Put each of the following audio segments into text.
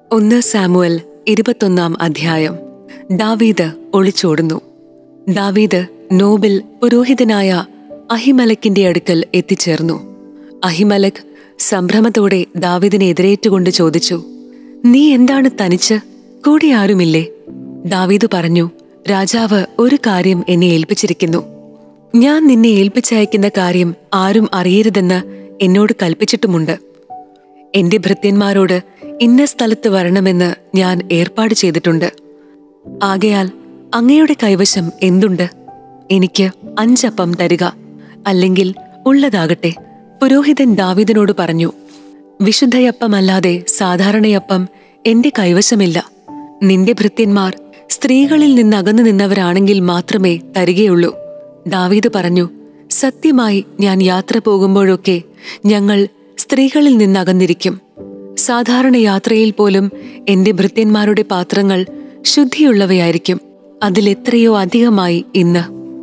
ഒന്ന് സാമുവൽ ഇരുപത്തൊന്നാം അധ്യായം ദാവീദ് ഒളിച്ചോടുന്നു ദാവീദ് നോബിൽ പുരോഹിതനായ അഹിമലക്കിന്റെ അടുക്കൽ എത്തിച്ചേർന്നു അഹിമലക് സംഭ്രമത്തോടെ ദാവീദിനെ എതിരേറ്റുകൊണ്ട് ചോദിച്ചു നീ എന്താണ് തനിച്ച് കൂടെ ആരുമില്ലേ ദാവീദ് പറഞ്ഞു രാജാവ് ഒരു കാര്യം എന്നെ ഏൽപ്പിച്ചിരിക്കുന്നു ഞാൻ നിന്നെ ഏൽപ്പിച്ചയക്കുന്ന കാര്യം ആരും അറിയരുതെന്ന് എന്നോട് കൽപ്പിച്ചിട്ടുമുണ്ട് എന്റെ ഭൃത്യന്മാരോട് ഇന്ന സ്ഥലത്ത് വരണമെന്ന് ഞാൻ ഏർപ്പാട് ചെയ്തിട്ടുണ്ട് ആകയാൽ അങ്ങയുടെ കൈവശം എന്തുണ്ട് എനിക്ക് അഞ്ചപ്പം തരിക അല്ലെങ്കിൽ ഉള്ളതാകട്ടെ പുരോഹിതൻ ദാവീദിനോട് പറഞ്ഞു വിശുദ്ധയപ്പമല്ലാതെ സാധാരണയപ്പം എന്റെ കൈവശമില്ല നിന്റെ ഭൃത്യന്മാർ സ്ത്രീകളിൽ നിന്ന് അകന്നു നിന്നവരാണെങ്കിൽ മാത്രമേ തരികയുള്ളൂ ദാവീദ് പറഞ്ഞു സത്യമായി ഞാൻ യാത്ര പോകുമ്പോഴൊക്കെ ഞങ്ങൾ സ്ത്രീകളിൽ നിന്നകന്നിരിക്കും സാധാരണ യാത്രയിൽ പോലും എന്റെ ഭൃത്യന്മാരുടെ പാത്രങ്ങൾ ശുദ്ധിയുള്ളവയായിരിക്കും അതിലെത്രയോ അധികമായി ഇന്ന്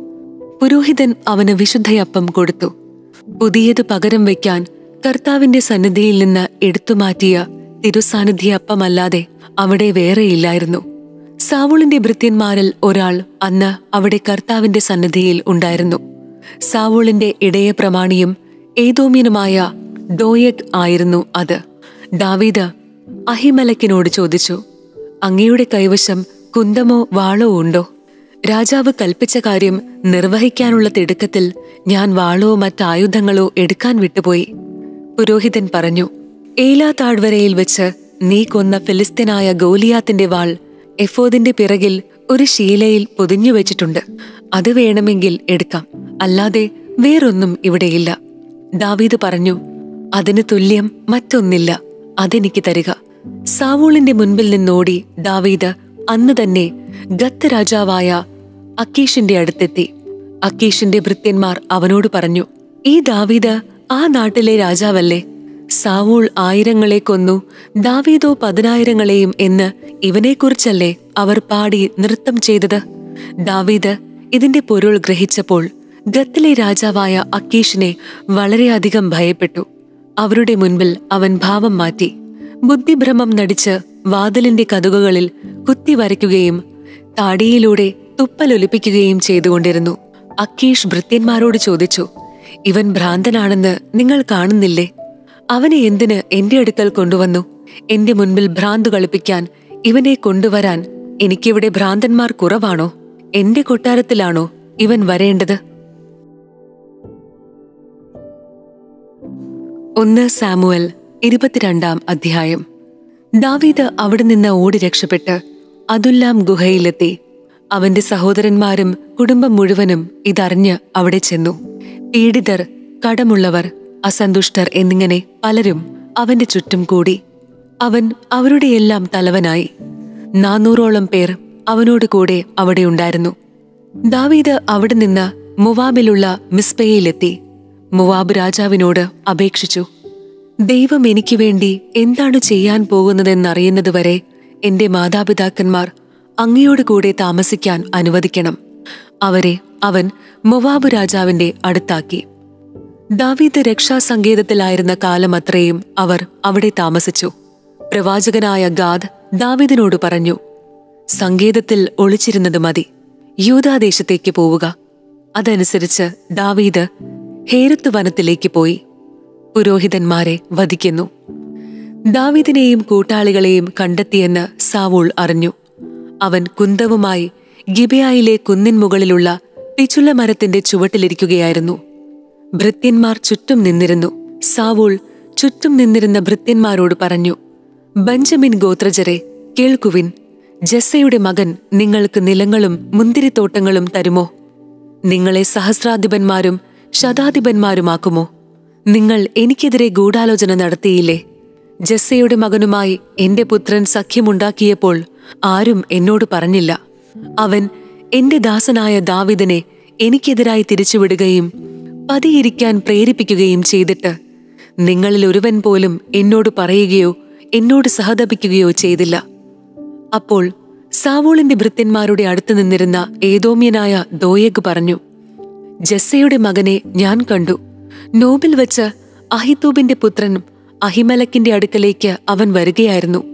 പുരോഹിതൻ അവന് വിശുദ്ധയപ്പം കൊടുത്തു പുതിയത് പകരം വയ്ക്കാൻ കർത്താവിന്റെ സന്നിധിയിൽ നിന്ന് എടുത്തുമാറ്റിയ തിരുസാന്നിധ്യ അപ്പമല്ലാതെ അവിടെ വേറെയില്ലായിരുന്നു സാവൂളിന്റെ ഭൃത്യന്മാരിൽ ഒരാൾ അന്ന് അവിടെ കർത്താവിന്റെ സന്നിധിയിൽ ഉണ്ടായിരുന്നു സാവൂളിന്റെ ഇടയ പ്രമാണിയും ഏതോമ്യനുമായ ദോയക് ആയിരുന്നു അത് ദാവീദ് അഹിമലക്കിനോട് ചോദിച്ചു അങ്ങയുടെ കൈവശം കുന്തമോ വാളോ ഉണ്ടോ രാജാവ് കൽപ്പിച്ച കാര്യം നിർവഹിക്കാനുള്ള തിടുക്കത്തിൽ ഞാൻ വാളോ മറ്റായുധങ്ങളോ എടുക്കാൻ വിട്ടുപോയി പുരോഹിതൻ പറഞ്ഞു ഏലാ താഴ്വരയിൽ വെച്ച് നീ കൊന്ന ഫിലിസ്തീനായ ഗോലിയാത്തിന്റെ വാൾ എഫോദിന്റെ പിറകിൽ ഒരു ശീലയിൽ പൊതിഞ്ഞു വെച്ചിട്ടുണ്ട് അത് വേണമെങ്കിൽ എടുക്കാം അല്ലാതെ വേറൊന്നും ഇവിടെയില്ല ദാവീദ് പറഞ്ഞു അതിന് തുല്യം മറ്റൊന്നില്ല അതെനിക്ക് തരിക സാവൂളിന്റെ മുൻപിൽ നിന്നോടി ദാവീദ് അന്ന് തന്നെ ഗത്ത് രാജാവായ അക്കീഷിന്റെ അടുത്തെത്തി അക്കീഷിന്റെ ഭൃത്യന്മാർ അവനോട് പറഞ്ഞു ഈ ദാവീദ് ആ നാട്ടിലെ രാജാവല്ലേ സാവൂൾ ആയിരങ്ങളെ കൊന്നു ദാവീദോ പതിനായിരങ്ങളെയും എന്ന് ഇവനെക്കുറിച്ചല്ലേ അവർ പാടി നൃത്തം ചെയ്തത് ദാവീദ് ഇതിന്റെ പൊരുൾ ഗ്രഹിച്ചപ്പോൾ ഗത്തിലെ രാജാവായ അക്കീഷിനെ വളരെയധികം ഭയപ്പെട്ടു അവരുടെ മുൻപിൽ അവൻ ഭാവം മാറ്റി ബുദ്ധിഭ്രമം നടിച്ച് വാതിലിന്റെ കതുകുകളിൽ കുത്തി വരയ്ക്കുകയും താടിയിലൂടെ തുപ്പലൊലിപ്പിക്കുകയും ചെയ്തുകൊണ്ടിരുന്നു അക്കീഷ് ഭൃത്യന്മാരോട് ചോദിച്ചു ഇവൻ ഭ്രാന്തനാണെന്ന് നിങ്ങൾ കാണുന്നില്ലേ അവനെ എന്തിന് എന്റെ അടുക്കൽ കൊണ്ടുവന്നു എന്റെ മുൻപിൽ ഭ്രാന്തു കളിപ്പിക്കാൻ ഇവനെ കൊണ്ടുവരാൻ എനിക്കിവിടെ ഭ്രാന്തന്മാർ കുറവാണോ എന്റെ കൊട്ടാരത്തിലാണോ ഇവൻ വരേണ്ടത് ഒന്ന് സാമുവൽ ഇരുപത്തിരണ്ടാം അധ്യായം ദാവീദ് അവിടെ നിന്ന് ഓടി രക്ഷപ്പെട്ട് അതുല്ലാം ഗുഹയിലെത്തി അവന്റെ സഹോദരന്മാരും കുടുംബം മുഴുവനും ഇതറിഞ്ഞ് അവിടെ ചെന്നു പീഡിതർ കടമുള്ളവർ അസന്തുഷ്ടർ എന്നിങ്ങനെ പലരും അവന്റെ ചുറ്റും കൂടി അവൻ അവരുടെയെല്ലാം തലവനായി നാനൂറോളം പേർ അവനോട് കൂടെ അവിടെ ഉണ്ടായിരുന്നു ദാവീദ് അവിടെ നിന്ന് മുവാബിലുള്ള മിസ്പയിലെത്തി മുവാബ് രാജാവിനോട് അപേക്ഷിച്ചു ദൈവം എനിക്ക് വേണ്ടി എന്താണ് ചെയ്യാൻ പോകുന്നതെന്നറിയുന്നതുവരെ എന്റെ മാതാപിതാക്കന്മാർ അങ്ങയോട് കൂടെ താമസിക്കാൻ അനുവദിക്കണം അവരെ അവൻ മൊവാബ് രാജാവിന്റെ അടുത്താക്കി ദാവീദ് രക്ഷാസങ്കേതത്തിലായിരുന്ന കാലമത്രയും അവർ അവിടെ താമസിച്ചു പ്രവാചകനായ ഗാദ് ദാവീദിനോട് പറഞ്ഞു സങ്കേതത്തിൽ ഒളിച്ചിരുന്നത് മതി യൂതാദേശത്തേക്ക് പോവുക അതനുസരിച്ച് ദാവീദ് ഹേരത്ത് വനത്തിലേക്ക് പോയി പുരോഹിതന്മാരെ വധിക്കുന്നു ദാവീദിനെയും കൂട്ടാളികളെയും കണ്ടെത്തിയെന്ന് സാവൂൾ അറിഞ്ഞു അവൻ കുന്തവുമായി ഗിബയായിലെ കുന്നിൻ മുകളിലുള്ള പിച്ചുള്ള മരത്തിന്റെ ചുവട്ടിലിരിക്കുകയായിരുന്നു ഭൃത്യന്മാർ ചുറ്റും നിന്നിരുന്നു സാവൂൾ ചുറ്റും നിന്നിരുന്ന ഭൃത്യന്മാരോട് പറഞ്ഞു ബഞ്ചമിൻ ഗോത്രജരെ കേൾക്കുവിൻ ജസ്സയുടെ മകൻ നിങ്ങൾക്ക് നിലങ്ങളും മുന്തിരിത്തോട്ടങ്ങളും തരുമോ നിങ്ങളെ സഹസ്രാധിപന്മാരും ശതാധിപന്മാരുമാക്കുമോ നിങ്ങൾ എനിക്കെതിരെ ഗൂഢാലോചന നടത്തിയില്ലേ ജസ്സയുടെ മകനുമായി എന്റെ പുത്രൻ സഖ്യമുണ്ടാക്കിയപ്പോൾ ആരും എന്നോട് പറഞ്ഞില്ല അവൻ എന്റെ ദാസനായ ദാവിദനെ എനിക്കെതിരായി തിരിച്ചുവിടുകയും പതിയിരിക്കാൻ പ്രേരിപ്പിക്കുകയും ചെയ്തിട്ട് നിങ്ങളിൽ ഒരുവൻ പോലും എന്നോട് പറയുകയോ എന്നോട് സഹതപിക്കുകയോ ചെയ്തില്ല അപ്പോൾ സാവൂളിന്റെ ഭൃത്യന്മാരുടെ അടുത്ത് നിന്നിരുന്ന ഏതോമ്യനായ ദോയഗ് പറഞ്ഞു ജസ്സയുടെ മകനെ ഞാൻ കണ്ടു നോബിൽ വെച്ച് അഹിത്തൂബിന്റെ പുത്രൻ അഹിമലക്കിന്റെ അടുക്കലേക്ക് അവൻ വരികയായിരുന്നു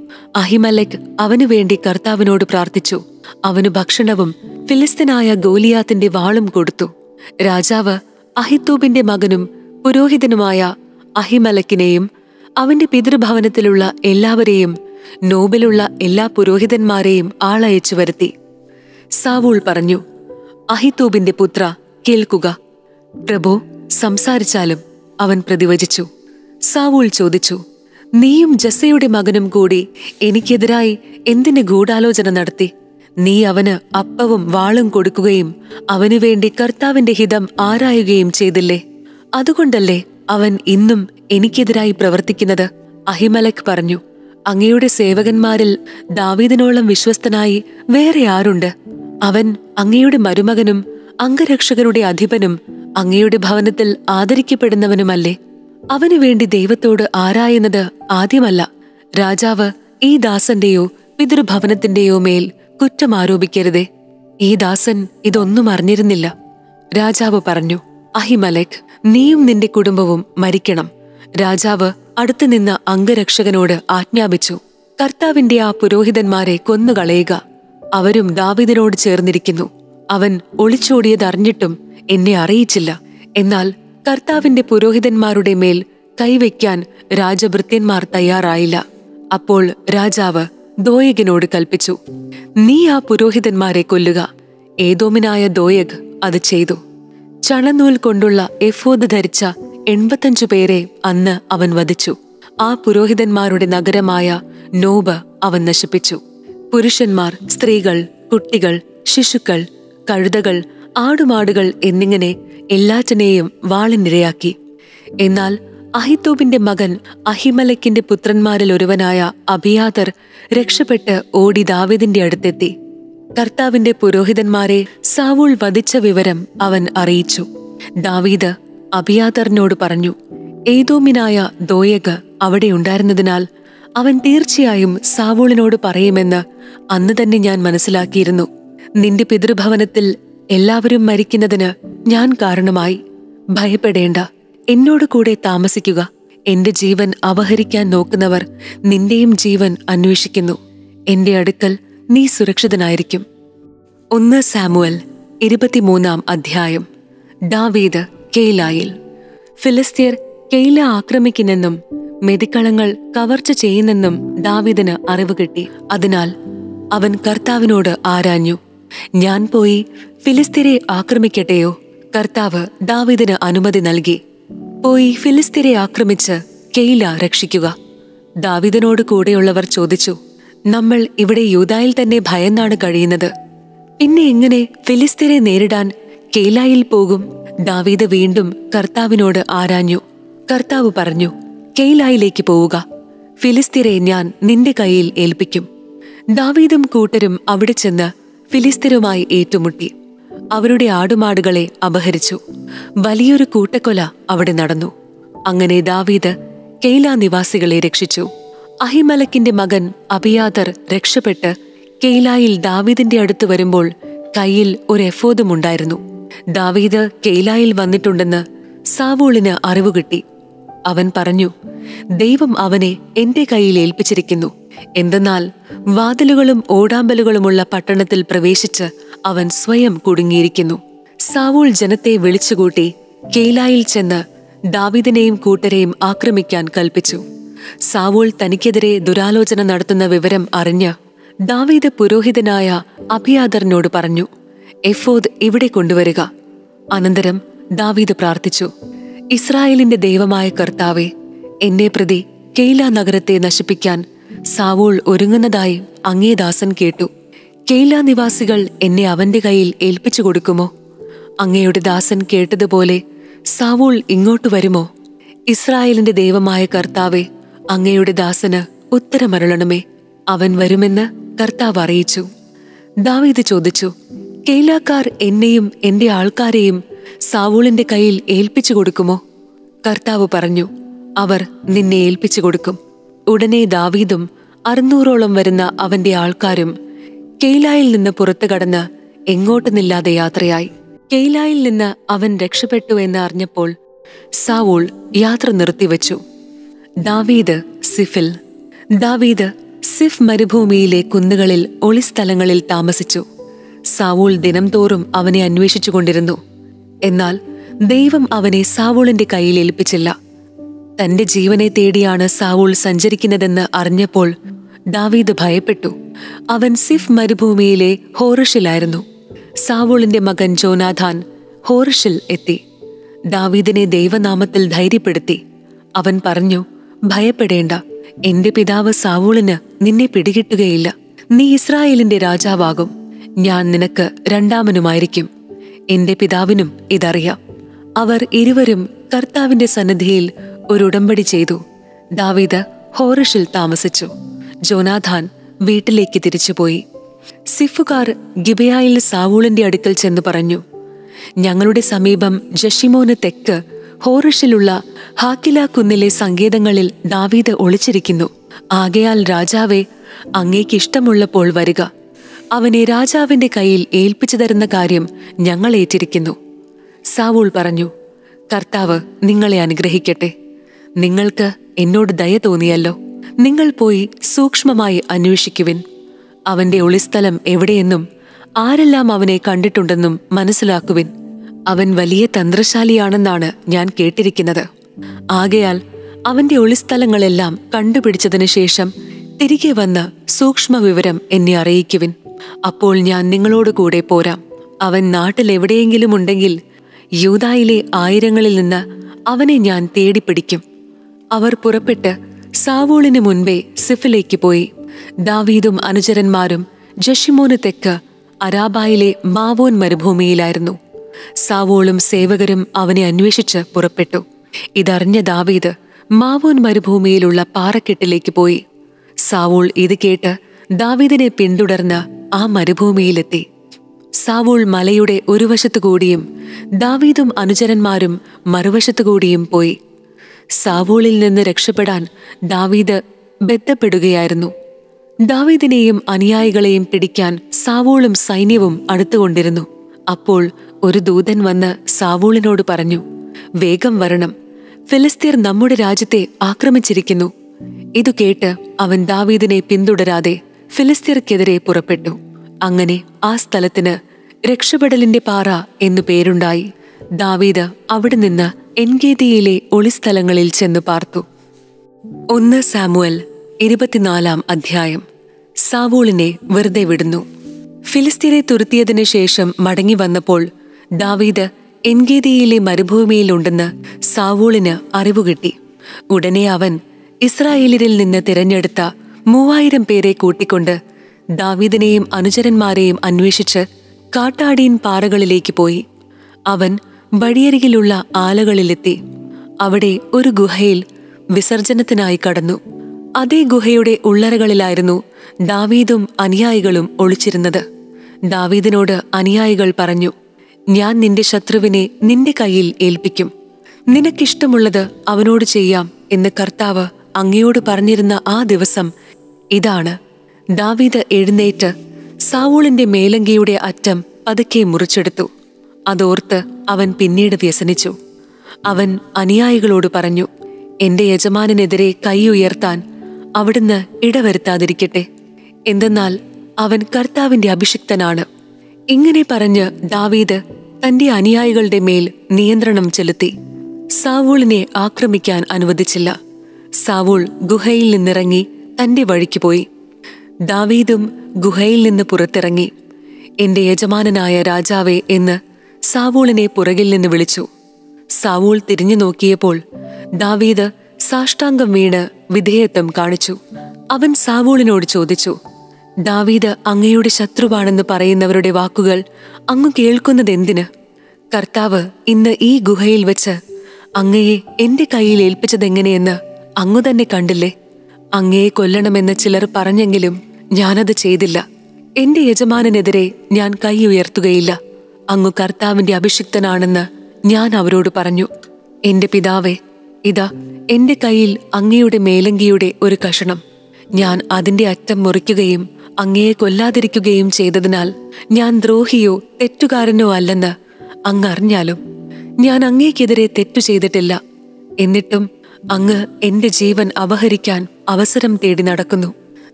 അഹിമലക് അവനു വേണ്ടി കർത്താവിനോട് പ്രാർത്ഥിച്ചു അവന് ഭക്ഷണവും ഫിലിസ്തീനായ ഗോലിയാത്തിന്റെ വാളും കൊടുത്തു രാജാവ് അഹിത്തൂബിന്റെ മകനും പുരോഹിതനുമായ അഹിമലക്കിനെയും അവന്റെ പിതൃഭവനത്തിലുള്ള എല്ലാവരെയും നോബിലുള്ള എല്ലാ പുരോഹിതന്മാരെയും ആളയച്ചു വരുത്തി സാവൂൾ പറഞ്ഞു അഹിത്തൂബിന്റെ പുത്ര കേൾക്കുക പ്രഭു സംസാരിച്ചാലും അവൻ പ്രതിവചിച്ചു സാവൂൾ ചോദിച്ചു നീയും ജസയുടെ മകനും കൂടി എനിക്കെതിരായി എന്തിന് ഗൂഢാലോചന നടത്തി നീ അവന് അപ്പവും വാളും കൊടുക്കുകയും അവനു വേണ്ടി കർത്താവിന്റെ ഹിതം ആരായുകയും ചെയ്തില്ലേ അതുകൊണ്ടല്ലേ അവൻ ഇന്നും എനിക്കെതിരായി പ്രവർത്തിക്കുന്നത് അഹിമലക് പറഞ്ഞു അങ്ങയുടെ സേവകന്മാരിൽ ദാവീദിനോളം വിശ്വസ്തനായി വേറെ ആരുണ്ട് അവൻ അങ്ങയുടെ മരുമകനും അംഗരക്ഷകരുടെ അധിപനും അങ്ങയുടെ ഭവനത്തിൽ ആദരിക്കപ്പെടുന്നവനുമല്ലേ അവനു വേണ്ടി ദൈവത്തോട് ആരായുന്നത് ആദ്യമല്ല രാജാവ് ഈ ദാസന്റെയോ പിതൃഭവനത്തിന്റെയോ മേൽ കുറ്റം ആരോപിക്കരുതേ ഈ ദാസൻ ഇതൊന്നും അറിഞ്ഞിരുന്നില്ല രാജാവ് പറഞ്ഞു അഹിമലക് നീയും നിന്റെ കുടുംബവും മരിക്കണം രാജാവ് അടുത്തുനിന്ന അംഗരക്ഷകനോട് ആജ്ഞാപിച്ചു കർത്താവിന്റെ ആ പുരോഹിതന്മാരെ കൊന്നുകളയുക അവരും ദാവിദിനോട് ചേർന്നിരിക്കുന്നു അവൻ ഒളിച്ചോടിയതറിഞ്ഞിട്ടും എന്നെ അറിയിച്ചില്ല എന്നാൽ കർത്താവിന്റെ പുരോഹിതന്മാരുടെ മേൽ കൈവയ്ക്കാൻ രാജഭൃത്യന്മാർ തയ്യാറായില്ല അപ്പോൾ രാജാവ് ദോയകിനോട് കൽപ്പിച്ചു നീ ആ പുരോഹിതന്മാരെ കൊല്ലുക ഏതോമിനായ ദോയഗ് അത് ചെയ്തു ചണനൂൽ കൊണ്ടുള്ള എഫോദ് ധരിച്ച എൺപത്തഞ്ചു പേരെ അന്ന് അവൻ വധിച്ചു ആ പുരോഹിതന്മാരുടെ നഗരമായ നോബ് അവൻ നശിപ്പിച്ചു പുരുഷന്മാർ സ്ത്രീകൾ കുട്ടികൾ ശിശുക്കൾ കഴുതകൾ ആടുമാടുകൾ എന്നിങ്ങനെ എല്ലാറ്റിനെയും വാളിനിരയാക്കി എന്നാൽ അഹിത്തോബിന്റെ മകൻ അഹിമലക്കിന്റെ പുത്രന്മാരിൽ ഒരുവനായ അഭിയാദർ രക്ഷപ്പെട്ട് ഓടി ദാവിദിന്റെ അടുത്തെത്തി കർത്താവിന്റെ പുരോഹിതന്മാരെ സാവൂൾ വധിച്ച വിവരം അവൻ അറിയിച്ചു ദാവീദ് അഭിയാദറിനോട് പറഞ്ഞു ഏതോമിനായ ദോയഗ് അവിടെ ഉണ്ടായിരുന്നതിനാൽ അവൻ തീർച്ചയായും സാവൂളിനോട് പറയുമെന്ന് അന്ന് തന്നെ ഞാൻ മനസ്സിലാക്കിയിരുന്നു നിന്റെ പിതൃഭവനത്തിൽ എല്ലാവരും മരിക്കുന്നതിന് ഞാൻ കാരണമായി ഭയപ്പെടേണ്ട എന്നോട് കൂടെ താമസിക്കുക എന്റെ ജീവൻ അപഹരിക്കാൻ നോക്കുന്നവർ നിന്റെയും ജീവൻ അന്വേഷിക്കുന്നു എന്റെ അടുക്കൽ നീ സുരക്ഷിതനായിരിക്കും ഒന്ന് സാമുവൽ ഇരുപത്തിമൂന്നാം അധ്യായം ദാവീദ് കെയ്ലായിൽ ഫിലിസ്തീർ കെയ്ല ആക്രമിക്കുന്നെന്നും മെതിക്കളങ്ങൾ കവർച്ച ചെയ്യുന്നെന്നും ദാവീദിന് അറിവ് കിട്ടി അതിനാൽ അവൻ കർത്താവിനോട് ആരാഞ്ഞു ഞാൻ പോയി ഫിലിസ്തീരെ ആക്രമിക്കട്ടെയോ കർത്താവ് ദാവീദിന് അനുമതി നൽകി പോയി ഫിലിസ്തീരെ ആക്രമിച്ച് കെയ്ല രക്ഷിക്കുക ദാവീദിനോട് കൂടെയുള്ളവർ ചോദിച്ചു നമ്മൾ ഇവിടെ യൂതായിൽ തന്നെ ഭയന്നാണ് കഴിയുന്നത് പിന്നെ എങ്ങനെ ഫിലിസ്തീനെ നേരിടാൻ കെയ്ലായിൽ പോകും ദാവീദ് വീണ്ടും കർത്താവിനോട് ആരാഞ്ഞു കർത്താവ് പറഞ്ഞു കെയ്ലായിലേക്ക് പോവുക ഫിലിസ്തീരെ ഞാൻ നിന്റെ കയ്യിൽ ഏൽപ്പിക്കും ദാവീദും കൂട്ടരും അവിടെ ചെന്ന് ഫിലിസ്തീരുമായി ഏറ്റുമുട്ടി അവരുടെ ആടുമാടുകളെ അപഹരിച്ചു വലിയൊരു കൂട്ടക്കൊല അവിടെ നടന്നു അങ്ങനെ ദാവീദ് കെയ്ല നിവാസികളെ രക്ഷിച്ചു അഹിമലക്കിന്റെ മകൻ അബിയാദർ രക്ഷപ്പെട്ട് കെയ്ലായിൽ ദാവീദിന്റെ അടുത്ത് വരുമ്പോൾ കയ്യിൽ ഒരു എഫോദും ഉണ്ടായിരുന്നു ദാവീദ് കെയ്ലായിൽ വന്നിട്ടുണ്ടെന്ന് സാവൂളിന് അറിവ് കിട്ടി അവൻ പറഞ്ഞു ദൈവം അവനെ എന്റെ കയ്യിൽ ഏൽപ്പിച്ചിരിക്കുന്നു എന്തെന്നാൽ വാതിലുകളും ഓടാമ്പലുകളുമുള്ള പട്ടണത്തിൽ പ്രവേശിച്ച് അവൻ സ്വയം കുടുങ്ങിയിരിക്കുന്നു സാവൂൾ ജനത്തെ വിളിച്ചുകൂട്ടി കെയ്ലായിൽ ചെന്ന് ദാവീദിനെയും കൂട്ടരെയും ആക്രമിക്കാൻ കൽപ്പിച്ചു സാവൂൾ തനിക്കെതിരെ ദുരാലോചന നടത്തുന്ന വിവരം അറിഞ്ഞ് ദാവീദ് പുരോഹിതനായ അഭിയാദറിനോട് പറഞ്ഞു എഫോദ് ഇവിടെ കൊണ്ടുവരിക അനന്തരം ദാവീദ് പ്രാർത്ഥിച്ചു ഇസ്രായേലിന്റെ ദൈവമായ കർത്താവെ എന്നെ പ്രതി കെയ്ല നഗരത്തെ നശിപ്പിക്കാൻ സാവൂൾ ഒരുങ്ങുന്നതായി അങ്ങേ ദാസൻ കേട്ടു കെയ്ല നിവാസികൾ എന്നെ അവന്റെ കയ്യിൽ ഏൽപ്പിച്ചു കൊടുക്കുമോ അങ്ങയുടെ ദാസൻ കേട്ടതുപോലെ സാവൂൾ ഇങ്ങോട്ട് വരുമോ ഇസ്രായേലിന്റെ ദൈവമായ കർത്താവെ അങ്ങയുടെ ദാസന് ഉത്തരമരുളണമേ അവൻ വരുമെന്ന് കർത്താവ് അറിയിച്ചു ദാവീദ് ചോദിച്ചു കെയ്ലാക്കാർ എന്നെയും എന്റെ ആൾക്കാരെയും സാവൂളിന്റെ കയ്യിൽ ഏൽപ്പിച്ചു കൊടുക്കുമോ കർത്താവ് പറഞ്ഞു അവർ നിന്നെ ഏൽപ്പിച്ചു കൊടുക്കും ഉടനെ ദാവീദും അറുന്നൂറോളം വരുന്ന അവന്റെ ആൾക്കാരും കെയ്ലായിൽ നിന്ന് പുറത്തു കടന്ന് എങ്ങോട്ടുമില്ലാതെ യാത്രയായി കെയ്ലായിൽ നിന്ന് അവൻ രക്ഷപ്പെട്ടു എന്ന് അറിഞ്ഞപ്പോൾ സാവൂൾ യാത്ര നിർത്തിവെച്ചു ദാവീദ് സിഫിൽ ദാവീദ് സിഫ് മരുഭൂമിയിലെ കുന്നുകളിൽ ഒളിസ്ഥലങ്ങളിൽ താമസിച്ചു സാവൂൾ ദിനംതോറും അവനെ അന്വേഷിച്ചുകൊണ്ടിരുന്നു എന്നാൽ ദൈവം അവനെ സാവൂളിന്റെ കയ്യിൽ ഏൽപ്പിച്ചില്ല തന്റെ ജീവനെ തേടിയാണ് സാവൂൾ സഞ്ചരിക്കുന്നതെന്ന് അറിഞ്ഞപ്പോൾ ദാവീദ് ഭയപ്പെട്ടു അവൻ സിഫ് മരുഭൂമിയിലെ ഹോറഷിലായിരുന്നു സാവൂളിന്റെ മകൻ ജോനാഥാൻ ഹോറഷിൽ എത്തി ദാവീദിനെ ദൈവനാമത്തിൽ ധൈര്യപ്പെടുത്തി അവൻ പറഞ്ഞു ഭയപ്പെടേണ്ട എന്റെ പിതാവ് സാവൂളിന് നിന്നെ പിടികിട്ടുകയില്ല നീ ഇസ്രായേലിന്റെ രാജാവാകും ഞാൻ നിനക്ക് രണ്ടാമനുമായിരിക്കും എന്റെ പിതാവിനും ഇതറിയാം അവർ ഇരുവരും കർത്താവിന്റെ സന്നിധിയിൽ ഒരു ഉടമ്പടി ചെയ്തു ദാവീദ് ഹോറഷിൽ താമസിച്ചു ജോനാഥാൻ വീട്ടിലേക്ക് തിരിച്ചുപോയി സിഫുകാർ ഗിബയായിൽ സാവൂളിന്റെ അടുക്കൽ ചെന്ന് പറഞ്ഞു ഞങ്ങളുടെ സമീപം ജഷിമോന് തെക്ക് ഹോറിഷിലുള്ള ഹാക്കില കുന്നിലെ സങ്കേതങ്ങളിൽ ദാവീദ് ഒളിച്ചിരിക്കുന്നു ആകയാൽ രാജാവെ അങ്ങേക്ക് ഇഷ്ടമുള്ളപ്പോൾ വരിക അവനെ രാജാവിന്റെ കയ്യിൽ ഏൽപ്പിച്ചു തരുന്ന കാര്യം ഞങ്ങൾ ഏറ്റിരിക്കുന്നു സാവൂൾ പറഞ്ഞു കർത്താവ് നിങ്ങളെ അനുഗ്രഹിക്കട്ടെ നിങ്ങൾക്ക് എന്നോട് ദയ തോന്നിയല്ലോ നിങ്ങൾ പോയി സൂക്ഷ്മമായി അന്വേഷിക്കുവിൻ അവന്റെ ഒളിസ്ഥലം എവിടെയെന്നും ആരെല്ലാം അവനെ കണ്ടിട്ടുണ്ടെന്നും മനസ്സിലാക്കുവിൻ അവൻ വലിയ തന്ത്രശാലിയാണെന്നാണ് ഞാൻ കേട്ടിരിക്കുന്നത് ആകയാൽ അവന്റെ ഒളിസ്ഥലങ്ങളെല്ലാം കണ്ടുപിടിച്ചതിനു ശേഷം തിരികെ വന്ന് സൂക്ഷ്മ വിവരം എന്നെ അറിയിക്കുവിൻ അപ്പോൾ ഞാൻ നിങ്ങളോട് കൂടെ പോരാം അവൻ നാട്ടിൽ എവിടെയെങ്കിലും ഉണ്ടെങ്കിൽ യൂതായിലെ ആയിരങ്ങളിൽ നിന്ന് അവനെ ഞാൻ തേടിപ്പിടിക്കും അവർ പുറപ്പെട്ട് സാവൂളിന് മുൻപേ സിഫിലേക്ക് പോയി ദാവീദും അനുചരന്മാരും ജഷിമോന് തെക്ക് അരാബായിലെ മാവോൻ മരുഭൂമിയിലായിരുന്നു സാവോളും സേവകരും അവനെ അന്വേഷിച്ച് പുറപ്പെട്ടു ഇതറിഞ്ഞ ദാവീദ് മാവോൻ മരുഭൂമിയിലുള്ള പാറക്കെട്ടിലേക്ക് പോയി സാവൂൾ ഇത് കേട്ട് ദാവീദിനെ പിന്തുടർന്ന് ആ മരുഭൂമിയിലെത്തി സാവൂൾ മലയുടെ ഒരു വശത്തുകൂടിയും ദാവീദും അനുചരന്മാരും മറുവശത്തുകൂടിയും പോയി സാവൂളിൽ നിന്ന് രക്ഷപ്പെടാൻ ദാവീദ് ബന്ധപ്പെടുകയായിരുന്നു ദാവീദിനെയും അനുയായികളെയും പിടിക്കാൻ സാവൂളും സൈന്യവും അടുത്തുകൊണ്ടിരുന്നു അപ്പോൾ ഒരു ദൂതൻ വന്ന് സാവൂളിനോട് പറഞ്ഞു വേഗം വരണം ഫിലിസ്തീർ നമ്മുടെ രാജ്യത്തെ ആക്രമിച്ചിരിക്കുന്നു ഇതു കേട്ട് അവൻ ദാവീദിനെ പിന്തുടരാതെ ഫിലിസ്തീർക്കെതിരെ പുറപ്പെട്ടു അങ്ങനെ ആ സ്ഥലത്തിന് രക്ഷപ്പെടലിന്റെ പാറ എന്നു പേരുണ്ടായി ദാവീദ് അവിടെ നിന്ന് എൻഗേദിയിലെ ഒളിസ്ഥലങ്ങളിൽ ചെന്നു പാർത്തു ഒന്ന് സാമുവൽ ഇരുപത്തിനാലാം അധ്യായം സാവൂളിനെ വെറുതെ വിടുന്നു ഫിലിസ്തീനെ തുരുത്തിയതിനു ശേഷം മടങ്ങി വന്നപ്പോൾ ദാവീദ് എൻഗേദിയിലെ മരുഭൂമിയിലുണ്ടെന്ന് സാവൂളിന് അറിവുകിട്ടി ഉടനെ അവൻ ഇസ്രായേലിരിൽ നിന്ന് തിരഞ്ഞെടുത്ത മൂവായിരം പേരെ കൂട്ടിക്കൊണ്ട് ദാവീദിനെയും അനുചരന്മാരെയും അന്വേഷിച്ച് കാട്ടാടീൻ പാറകളിലേക്ക് പോയി അവൻ വഴിയരികിലുള്ള ആലകളിലെത്തി അവിടെ ഒരു ഗുഹയിൽ വിസർജനത്തിനായി കടന്നു അതേ ഗുഹയുടെ ഉള്ളറകളിലായിരുന്നു ദാവീദും അനുയായികളും ഒളിച്ചിരുന്നത് ദാവീദിനോട് അനുയായികൾ പറഞ്ഞു ഞാൻ നിന്റെ ശത്രുവിനെ നിന്റെ കയ്യിൽ ഏൽപ്പിക്കും നിനക്കിഷ്ടമുള്ളത് അവനോട് ചെയ്യാം എന്ന് കർത്താവ് അങ്ങയോട് പറഞ്ഞിരുന്ന ആ ദിവസം ഇതാണ് ദാവീദ് എഴുന്നേറ്റ് സാവൂളിന്റെ മേലങ്കിയുടെ അറ്റം പതുക്കെ മുറിച്ചെടുത്തു അതോർത്ത് അവൻ പിന്നീട് വ്യസനിച്ചു അവൻ അനുയായികളോട് പറഞ്ഞു എന്റെ യജമാനെതിരെ കൈ ഉയർത്താൻ അവിടുന്ന് ഇടവരുത്താതിരിക്കട്ടെ എന്തെന്നാൽ അവൻ കർത്താവിന്റെ അഭിഷിക്തനാണ് ഇങ്ങനെ പറഞ്ഞ് ദാവീദ് തന്റെ അനുയായികളുടെ മേൽ നിയന്ത്രണം ചെലുത്തി സാവൂളിനെ ആക്രമിക്കാൻ അനുവദിച്ചില്ല സാവൂൾ ഗുഹയിൽ നിന്നിറങ്ങി തന്റെ വഴിക്ക് പോയി ദാവീദും ഗുഹയിൽ നിന്ന് പുറത്തിറങ്ങി എന്റെ യജമാനനായ രാജാവേ എന്ന് സാവൂളിനെ പുറകിൽ നിന്ന് വിളിച്ചു സാവൂൾ തിരിഞ്ഞു നോക്കിയപ്പോൾ ദാവീദ് സാഷ്ടാംഗം വീണ് വിധേയത്വം കാണിച്ചു അവൻ സാവൂളിനോട് ചോദിച്ചു ദാവീദ് അങ്ങയുടെ ശത്രുവാണെന്ന് പറയുന്നവരുടെ വാക്കുകൾ അങ്ങ് കേൾക്കുന്നതെന്തിന് കർത്താവ് ഇന്ന് ഈ ഗുഹയിൽ വെച്ച് അങ്ങയെ എന്റെ കയ്യിൽ ഏൽപ്പിച്ചതെങ്ങനെയെന്ന് അങ്ങു തന്നെ കണ്ടില്ലേ അങ്ങയെ കൊല്ലണമെന്ന് ചിലർ പറഞ്ഞെങ്കിലും ഞാനത് ചെയ്തില്ല എന്റെ യജമാനനെതിരെ ഞാൻ കൈ ഉയർത്തുകയില്ല അങ്ങു കർത്താവിന്റെ അഭിഷിക്തനാണെന്ന് ഞാൻ അവരോട് പറഞ്ഞു എന്റെ പിതാവേ ഇതാ എന്റെ കയ്യിൽ അങ്ങയുടെ മേലങ്കിയുടെ ഒരു കഷണം ഞാൻ അതിന്റെ അറ്റം മുറിക്കുകയും അങ്ങയെ കൊല്ലാതിരിക്കുകയും ചെയ്തതിനാൽ ഞാൻ ദ്രോഹിയോ തെറ്റുകാരനോ അല്ലെന്ന് അങ്ങ് അറിഞ്ഞാലും ഞാൻ അങ്ങേക്കെതിരെ തെറ്റു ചെയ്തിട്ടില്ല എന്നിട്ടും അങ്ങ് എന്റെ ജീവൻ അപഹരിക്കാൻ അവസരം തേടി നടക്കുന്നു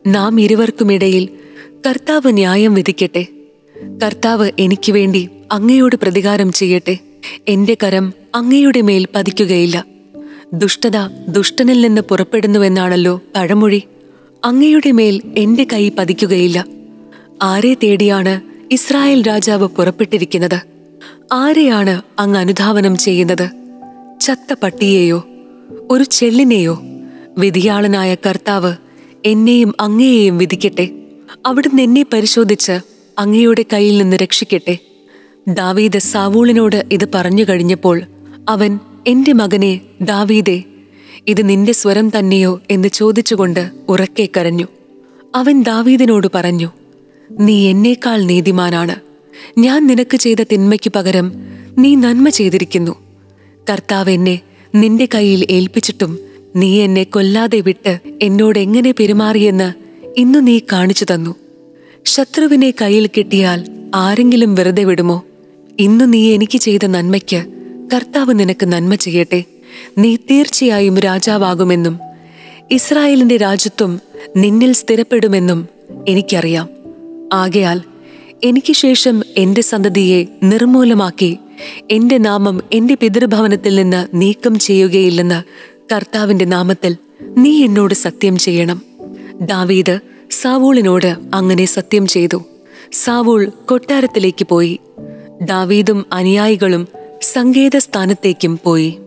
നാം ഇരുവർക്കുമിടയിൽ കർത്താവ് ന്യായം വിധിക്കട്ടെ കർത്താവ് എനിക്ക് വേണ്ടി അങ്ങയോട് പ്രതികാരം ചെയ്യട്ടെ എന്റെ കരം അങ്ങയുടെ മേൽ പതിക്കുകയില്ല ദുഷ്ടത ദുഷ്ടനിൽ നിന്ന് പുറപ്പെടുന്നുവെന്നാണല്ലോ പഴമൊഴി അങ്ങയുടെ മേൽ എന്റെ കൈ പതിക്കുകയില്ല ആരെ തേടിയാണ് ഇസ്രായേൽ രാജാവ് പുറപ്പെട്ടിരിക്കുന്നത് ആരെയാണ് അങ്ങ് അനുധാവനം ചെയ്യുന്നത് ചത്ത പട്ടിയെയോ ഒരു ചെള്ളിനെയോ വിധിയാളനായ കർത്താവ് എന്നെയും അങ്ങയെയും വിധിക്കട്ടെ അവിടുന്ന് എന്നെ പരിശോധിച്ച് അങ്ങയുടെ കയ്യിൽ നിന്ന് രക്ഷിക്കട്ടെ ദാവീദ് സാവൂളിനോട് ഇത് പറഞ്ഞു കഴിഞ്ഞപ്പോൾ അവൻ എന്റെ മകനെ ദാവീദേ ഇത് നിന്റെ സ്വരം തന്നെയോ എന്ന് ചോദിച്ചുകൊണ്ട് ഉറക്കെ കരഞ്ഞു അവൻ ദാവീദിനോട് പറഞ്ഞു നീ എന്നേക്കാൾ നീതിമാനാണ് ഞാൻ നിനക്ക് ചെയ്ത തിന്മയ്ക്ക് പകരം നീ നന്മ ചെയ്തിരിക്കുന്നു കർത്താവ് എന്നെ നിന്റെ കയ്യിൽ ഏൽപ്പിച്ചിട്ടും നീ എന്നെ കൊല്ലാതെ വിട്ട് എന്നോട് എങ്ങനെ പെരുമാറിയെന്ന് ഇന്നു നീ കാണിച്ചു തന്നു ശത്രുവിനെ കയ്യിൽ കിട്ടിയാൽ ആരെങ്കിലും വെറുതെ വിടുമോ ഇന്നു നീ എനിക്ക് ചെയ്ത നന്മയ്ക്ക് കർത്താവ് നിനക്ക് നന്മ ചെയ്യട്ടെ നീ തീർച്ചയായും രാജാവാകുമെന്നും ഇസ്രായേലിന്റെ രാജ്യത്വം നിന്നിൽ സ്ഥിരപ്പെടുമെന്നും എനിക്കറിയാം ആകയാൽ എനിക്ക് ശേഷം എന്റെ സന്തതിയെ നിർമൂലമാക്കി എന്റെ നാമം എന്റെ പിതൃഭവനത്തിൽ നിന്ന് നീക്കം ചെയ്യുകയില്ലെന്ന് കർത്താവിന്റെ നാമത്തിൽ നീ എന്നോട് സത്യം ചെയ്യണം ദാവീദ് സാവൂളിനോട് അങ്ങനെ സത്യം ചെയ്തു സാവൂൾ കൊട്ടാരത്തിലേക്ക് പോയി ദാവീദും അനുയായികളും സങ്കേത സ്ഥാനത്തേക്കും പോയി